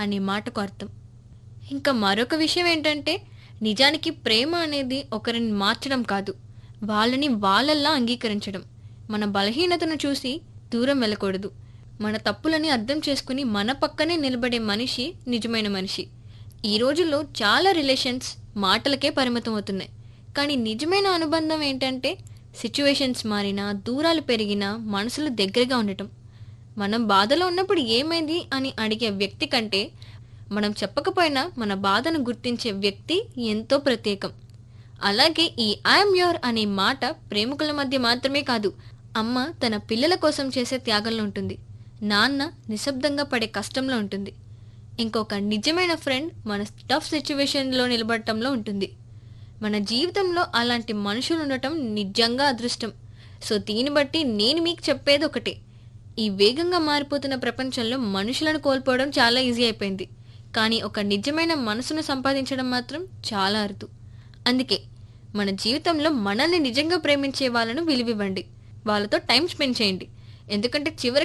అనే మాటకు అర్థం ఇంకా మరొక విషయం ఏంటంటే నిజానికి ప్రేమ అనేది ఒకరిని మార్చడం కాదు వాళ్ళని వాళ్ళల్లా అంగీకరించడం మన బలహీనతను చూసి దూరం వెళ్ళకూడదు మన తప్పులని అర్థం చేసుకుని మన పక్కనే నిలబడే మనిషి నిజమైన మనిషి ఈ రోజుల్లో చాలా రిలేషన్స్ మాటలకే పరిమితం అవుతున్నాయి కానీ నిజమైన అనుబంధం ఏంటంటే సిచ్యువేషన్స్ మారినా దూరాలు పెరిగినా మనసులు దగ్గరగా ఉండటం మనం బాధలో ఉన్నప్పుడు ఏమైంది అని అడిగే వ్యక్తి కంటే మనం చెప్పకపోయినా మన బాధను గుర్తించే వ్యక్తి ఎంతో ప్రత్యేకం అలాగే ఈ ఐఎమ్ యోర్ అనే మాట ప్రేమికుల మధ్య మాత్రమే కాదు అమ్మ తన పిల్లల కోసం చేసే త్యాగంలో ఉంటుంది నాన్న నిశ్శబ్దంగా పడే కష్టంలో ఉంటుంది ఇంకొక నిజమైన ఫ్రెండ్ మన టఫ్ సిచ్యువేషన్లో నిలబడటంలో ఉంటుంది మన జీవితంలో అలాంటి మనుషులు ఉండటం నిజంగా అదృష్టం సో దీన్ని బట్టి నేను మీకు చెప్పేది ఒకటే ఈ వేగంగా మారిపోతున్న ప్రపంచంలో మనుషులను కోల్పోవడం చాలా ఈజీ అయిపోయింది కానీ ఒక నిజమైన మనసును సంపాదించడం మాత్రం చాలా అరుదు అందుకే మన జీవితంలో మనల్ని నిజంగా ప్రేమించే వాళ్ళను విలువివ్వండి వాళ్ళతో టైం స్పెండ్ చేయండి ఎందుకంటే చివరికి